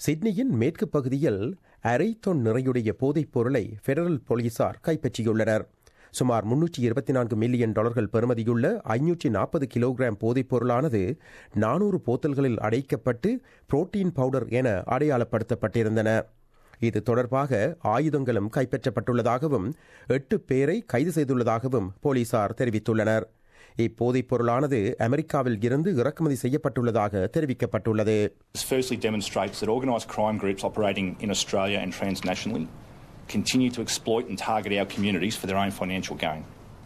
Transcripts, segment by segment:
சிட்னியின் மேற்கு பகுதியில் அரை தொன் நிறையுடைய போதைப் பொருளை பெடரல் போலீசார் கைப்பற்றியுள்ளனர் சுமார் முன்னூற்றி இருபத்தி நான்கு மில்லியன் டாலர்கள் பெறுமதியுள்ள ஐநூற்றி நாற்பது கிலோகிராம் போதைப் பொருளானது நானூறு போத்தல்களில் அடைக்கப்பட்டு புரோட்டீன் பவுடர் என அடையாளப்படுத்தப்பட்டிருந்தன இது தொடர்பாக ஆயுதங்களும் கைப்பற்றப்பட்டுள்ளதாகவும் எட்டு பேரை கைது செய்துள்ளதாகவும் போலீசார் தெரிவித்துள்ளனர் இப்போதைப் பொருளானது அமெரிக்காவில் இருந்து இறக்குமதி செய்யப்பட்டுள்ளதாக தெரிவிக்கப்பட்டுள்ளது This firstly demonstrates that organised crime groups operating in Australia and transnationally continue to exploit and target our communities for their own financial gain.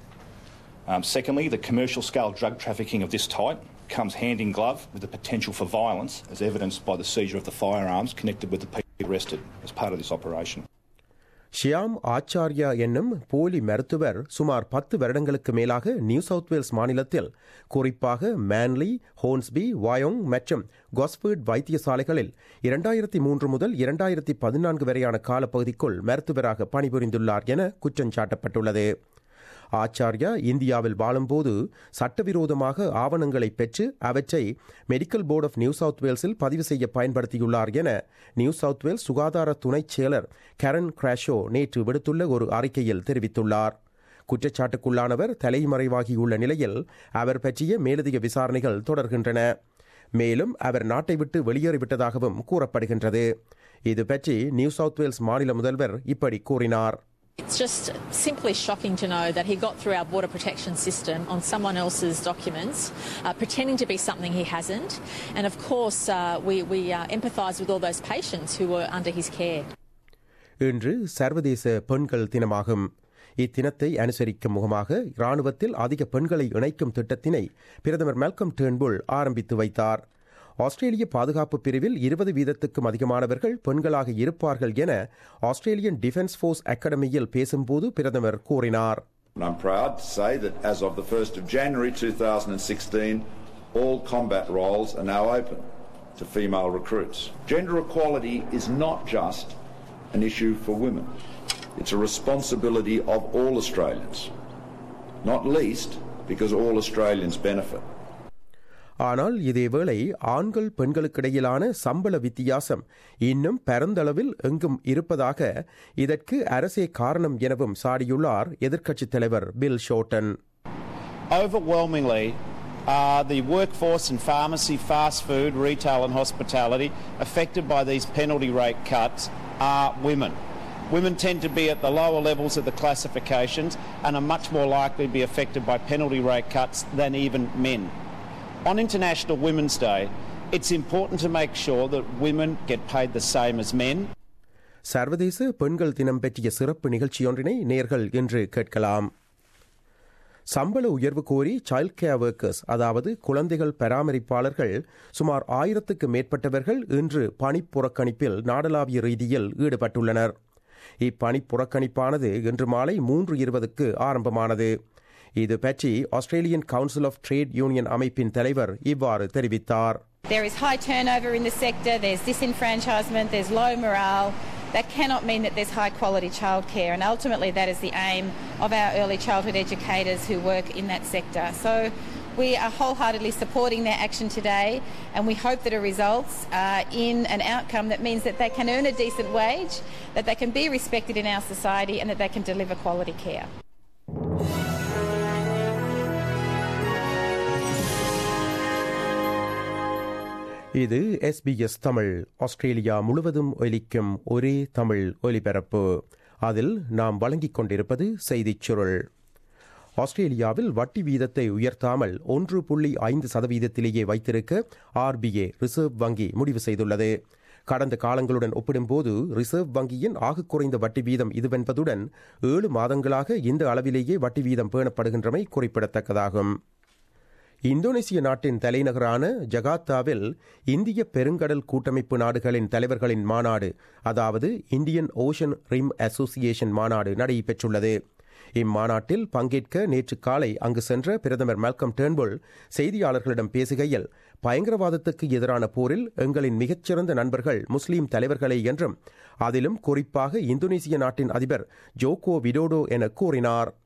Um, secondly, the commercial scale drug trafficking of this type comes hand in glove with the potential for violence, as evidenced by the seizure of the firearms connected with the people arrested as part of this operation. Shyam Acharya என்னும் போலி மருத்துவர் சுமார் பத்து வருடங்களுக்கு மேலாக new south Wales மாநிலத்தில் குறிப்பாக manly ஹோன்ஸ்பி வாயோங் மற்றும் கொஸ்பர்ட் வைத்தியசாலைகளில் இரண்டாயிரத்தி மூன்று முதல் இரண்டாயிரத்தி பதினான்கு வரையான காலப்பகுதிக்குள் மருத்துவராக பணிபுரிந்துள்ளார் என குற்றம் சாட்டப்பட்டுள்ளது ஆச்சார்யா இந்தியாவில் வாழும்போது சட்டவிரோதமாக ஆவணங்களை பெற்று அவற்றை medical board of New South வேல்ஸில் பதிவு செய்ய பயன்படுத்தியுள்ளார் என நியூ சவுத் வேல்ஸ் சுகாதார துணைச் செயலர் கரன் கிராஷோ நேற்று விடுத்துள்ள ஒரு அறிக்கையில் தெரிவித்துள்ளார் குற்றச்சாட்டுக்குள்ளானவர் தலைமறைவாகியுள்ள நிலையில் அவர் பற்றிய மேலதிக விசாரணைகள் தொடர்கின்றன மேலும் அவர் நாட்டை விட்டு வெளியேறிவிட்டதாகவும் கூறப்படுகின்றது இது பற்றி நியூ சவுத் வேல்ஸ் மாநில முதல்வர் இப்படி கூறினார் It's just simply shocking to know that he got through our border protection system on someone else's documents, uh, pretending to be something he hasn't. And of course, uh, we, we uh, empathise with all those patients who were under his care. இன்று சர்வதேச பெண்கள் தினமாகும் இத்தினத்தை அனுசரிக்கும் முகமாக இராணுவத்தில் அதிக பெண்களை இணைக்கும் திட்டத்தினை பிரதமர் மெல்கம் டேர்ன்புல் ஆரம்பித்து வைத்தார் ஆஸ்திரேலிய பாதுகாப்பு பிரிவில் இருபது வீதத்துக்கும் அதிகமானவர்கள் பெண்களாக இருப்பார்கள் என ஆஸ்திரேலியன் டிஃபென்ஸ் ஃபோர்ஸ் அகாடமியில் பேசும்போது பிரதமர் கூறினார் I'm proud to say that as of the 1st of January 2016, all combat roles are now open to female recruits. Gender equality is not just an issue for women, it's a responsibility of all Australians, not least because all Australians benefit. ஆனால் இதேவேளை ஆண்கள் பெண்களுக்கிடையிலான சம்பள வித்தியாசம் இன்னும் பரந்தளவில் எங்கும் இருப்பதாக இதற்கு அரசே காரணம் எனவும் சாடியுள்ளார் எதிர்க்கட்சித் தலைவர் Bill Shorten Overwhelmingly, uh, the workforce in pharmacy, fast food, retail, and hospitality affected by these penalty rate cuts are women. Women tend to be at the lower levels of the classifications and are much more likely to be affected by penalty rate cuts than even men. On International Women's Day, it's important to make sure that women get paid the same as men. சர்வதேச பெண்கள் தினம் பற்றிய சிறப்பு நிகழ்ச்சியொன்றினை நேர்கள் இன்று கேட்கலாம் சம்பள உயர்வு கோரி சைல்ட் கேர் ஒர்க்கர்ஸ் அதாவது குழந்தைகள் பராமரிப்பாளர்கள் சுமார் ஆயிரத்துக்கு மேற்பட்டவர்கள் இன்று பணி புறக்கணிப்பில் நாடளாவிய ரீதியில் ஈடுபட்டுள்ளனர் இப்பணி புறக்கணிப்பானது இன்று மாலை மூன்று இருபதுக்கு ஆரம்பமானது இது பற்றி Australian council of trade union அமைப்பின் தலைவர் இவ்வாறு தெரிவித்தார் There is high turnover in the sector, there's disenfranchisement, there's low morale. That cannot mean that there's high quality childcare, and ultimately, that is the aim of our early childhood educators who work in that sector. So, we are wholeheartedly supporting their action today, and we hope that it results uh, in an outcome that means that they can earn a decent wage, that they can be respected in our society, and that they can deliver quality care. இது SBS Tamil Australia முழுவதும் ஒலிக்கும் ஒரே தமிழ் ஒலிபரப்பு அதில் நாம் வழங்கிக் கொண்டிருப்பது செய்திச் சுருள் ஆஸ்திரேலியாவில் வட்டி வீதத்தை உயர்த்தாமல் ஒன்று புள்ளி ஐந்து சதவீதத்திலேயே வைத்திருக்க ஆர்பிஏ ரிசர்வ் வங்கி முடிவு செய்துள்ளது கடந்த காலங்களுடன் ஒப்பிடும்போது ரிசர்வ் வங்கியின் ஆக குறைந்த வட்டி வீதம் இதுவென்பதுடன் ஏழு மாதங்களாக இந்த அளவிலேயே வட்டி வீதம் பேணப்படுகின்றமை குறிப்பிடத்தக்கதாகும் இந்தோனேசிய நாட்டின் தலைநகரான ஜகார்த்தாவில் இந்திய பெருங்கடல் கூட்டமைப்பு நாடுகளின் தலைவர்களின் மாநாடு அதாவது இந்தியன் ஓஷன் ரிம் அசோசியேஷன் மாநாடு நடைபெற்றுள்ளது இம்மாநாட்டில் பங்கேற்க நேற்று காலை அங்கு சென்ற பிரதமர் மெல்கம் டேர்ன்புல் செய்தியாளர்களிடம் பேசுகையில் பயங்கரவாதத்துக்கு எதிரான போரில் எங்களின் மிகச்சிறந்த நண்பர்கள் முஸ்லீம் தலைவர்களே என்றும் அதிலும் குறிப்பாக இந்தோனேசிய நாட்டின் அதிபர் ஜோகோ விடோடோ என கூறினார்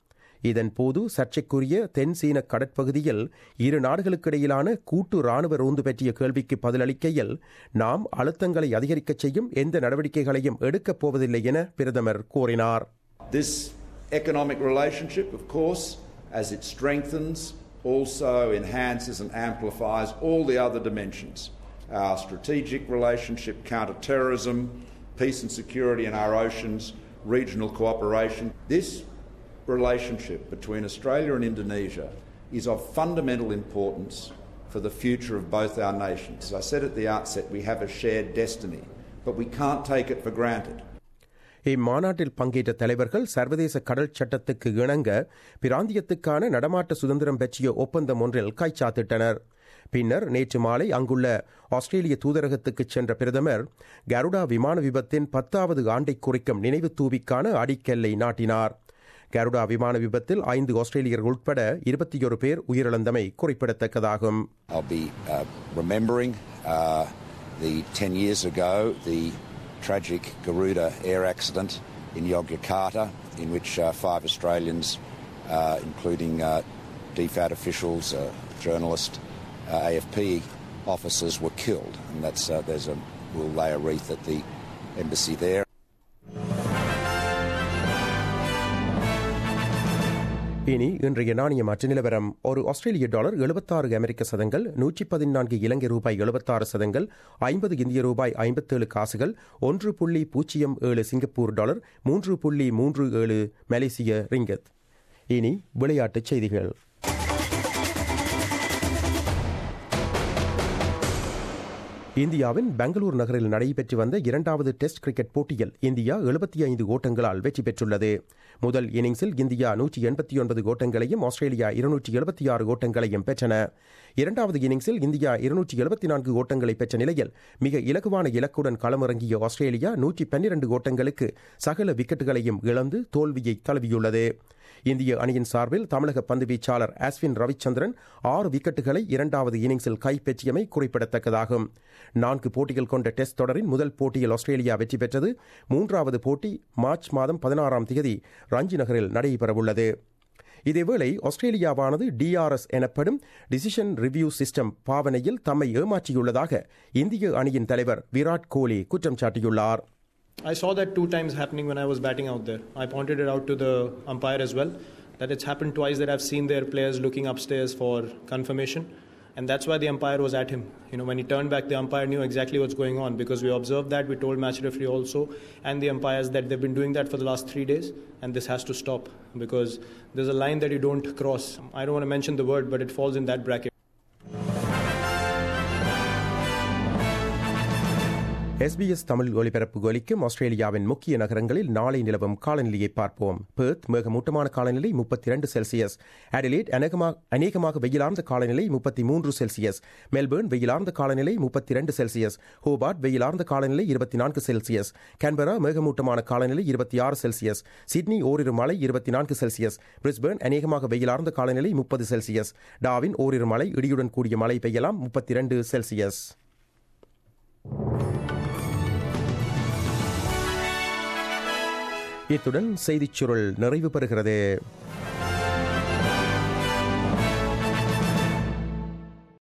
இதன் போது சர்ச்சைக்குரிய தென் சீன கடற்பகுதியில் இரு நாடுகளுக்கிடையிலான கூட்டு ராணுவ ரோந்து பற்றிய கேள்விக்கு பதிலளிக்கையில் நாம் அழுத்தங்களை அதிகரிக்கச் செய்யும் எந்த நடவடிக்கைகளையும் எடுக்கப் போவதில்லை என பிரதமர் கூறினார் This economic relationship, of course, as it strengthens, also enhances and amplifies all the other dimensions our strategic relationship, counter-terrorism, peace and security in our oceans, regional cooperation. This relationship between Australia and Indonesia is of fundamental importance for the future of both our nations. As I said at the outset, we have a shared destiny, but we can't take it for granted. இம்மாநாட்டில் பங்கேற்ற தலைவர்கள் சர்வதேச கடல் சட்டத்துக்கு இணங்க பிராந்தியத்துக்கான நடமாட்ட சுதந்திரம் பற்றிய ஒப்பந்தம் ஒன்றில் கைச்சாத்திட்டனர் பின்னர் நேற்று மாலை அங்குள்ள ஆஸ்திரேலிய தூதரகத்துக்கு சென்ற பிரதமர் கருடா விமான விபத்தின் பத்தாவது ஆண்டை குறிக்கும் நினைவு தூவிக்கான அடிக்கல்லை நாட்டினார் கருடா விமான விபத்தில் ஐந்து ஆஸ்திரேலியர்கள் உட்பட இருபத்தி ஒரு பேர் உயிரிழந்தமை குறிப்பிடத்தக்கதாகும் I'll be uh, remembering uh, the 10 years ago the tragic Garuda air accident in Yogyakarta, in which uh, five Australians, uh, including uh, DFAT officials, uh, journalist, uh, AFP officers, were killed. And that's uh, there's a we'll lay a wreath at the embassy there. இனி இன்றைய நாணய மாற்று நிலவரம் ஒரு ஆஸ்திரேலிய dollar எழுபத்தாறு அமெரிக்க சதங்கள் நூற்றி பதினான்கு இலங்கை ரூபாய் எழுபத்தாறு சதங்கள் ஐம்பது இந்திய ரூபாய் ஐம்பத்தேழு காசுகள் ஒன்று புள்ளி பூஜ்ஜியம் ஏழு சிங்கப்பூர் டாலர் மூன்று புள்ளி மூன்று ஏழு மலேசிய ரிங்கத் இனி விளையாட்டுச் செய்திகள் இந்தியாவின் பெங்களூர் நகரில் நடைபெற்று வந்த இரண்டாவது டெஸ்ட் கிரிக்கெட் போட்டியில் இந்தியா எழுபத்தி ஐந்து ஓட்டங்களால் வெற்றி பெற்றுள்ளது முதல் இன்னிங்ஸில் இந்தியா நூற்றி எண்பத்தி ஒன்பது ஓட்டங்களையும் ஆஸ்திரேலியா இருநூற்றி எழுபத்தி ஆறு ஓட்டங்களையும் பெற்றன இரண்டாவது இன்னிங்ஸில் இந்தியா இருநூற்றி எழுபத்தி நான்கு ஓட்டங்களை பெற்ற நிலையில் மிக இலகுவான இலக்குடன் களமிறங்கிய ஆஸ்திரேலியா நூற்றி பன்னிரண்டு ஓட்டங்களுக்கு சகல விக்கெட்டுகளையும் இழந்து தோல்வியை தழுவியுள்ளது இந்திய அணியின் சார்பில் தமிழக பந்து வீச்சாளர் அஸ்வின் ரவிச்சந்திரன் ஆறு விக்கெட்டுகளை இரண்டாவது இன்னிங்ஸில் கைப்பற்றியமை குறிப்பிடத்தக்கதாகும் நான்கு போட்டிகள் கொண்ட டெஸ்ட் தொடரின் முதல் போட்டியில் ஆஸ்திரேலியா வெற்றி பெற்றது மூன்றாவது போட்டி மார்ச் மாதம் பதினாறாம் தேதி ரஞ்சி நகரில் நடைபெறவுள்ளது இதேவேளை ஆஸ்திரேலியாவானது டிஆர்எஸ் எனப்படும் டிசிஷன் ரிவ்யூ சிஸ்டம் பாவனையில் தம்மை ஏமாற்றியுள்ளதாக இந்திய அணியின் தலைவர் விராட் கோலி குற்றம் சாட்டியுள்ளார் I saw that two times happening when I was batting out there. I pointed it out to the umpire as well that it's happened twice that I've seen their players looking upstairs for confirmation. And that's why the umpire was at him. You know, when he turned back, the umpire knew exactly what's going on because we observed that. We told match referee also and the umpires that they've been doing that for the last three days and this has to stop because there's a line that you don't cross. I don't want to mention the word, but it falls in that bracket. SBS Tamil ஒலிபரப்பு ஒலிக்கும் ஆஸ்திரேலியாவின் முக்கிய நகரங்களில் நாளை நிலவும் காலநிலையை பார்ப்போம் Perth மேகமூட்டமான காலநிலை முப்பத்தி இரண்டு செல்சியஸ் அடிலேட் அநேகமாக அநேகமாக வெயிலார்ந்த காலநிலை முப்பத்தி மூன்று செல்சியஸ் மெல்பேர்ன் வெயிலார்ந்த காலநிலை முப்பத்தி இரண்டு செல்சியஸ் ஹோபார்ட் வெயிலார்ந்த காலநிலை இருபத்தி நான்கு செல்சியஸ் கேன்பரா மேகமூட்டமான காலநிலை இருபத்தி ஆறு செல்சியஸ் சிட்னி ஓரிரு மழை இருபத்தி நான்கு செல்சியஸ் பிரிஸ்பேர்ன் அநேகமாக வெயிலார்ந்த காலநிலை முப்பது செல்சியஸ் டாவின் ஓரிரு மழை இடியுடன் கூடிய மழை பெய்யலாம் முப்பத்தி இரண்டு செல்சியஸ் இத்துடன் செய்திச் சுருள் நிறைவு பெறுகிறது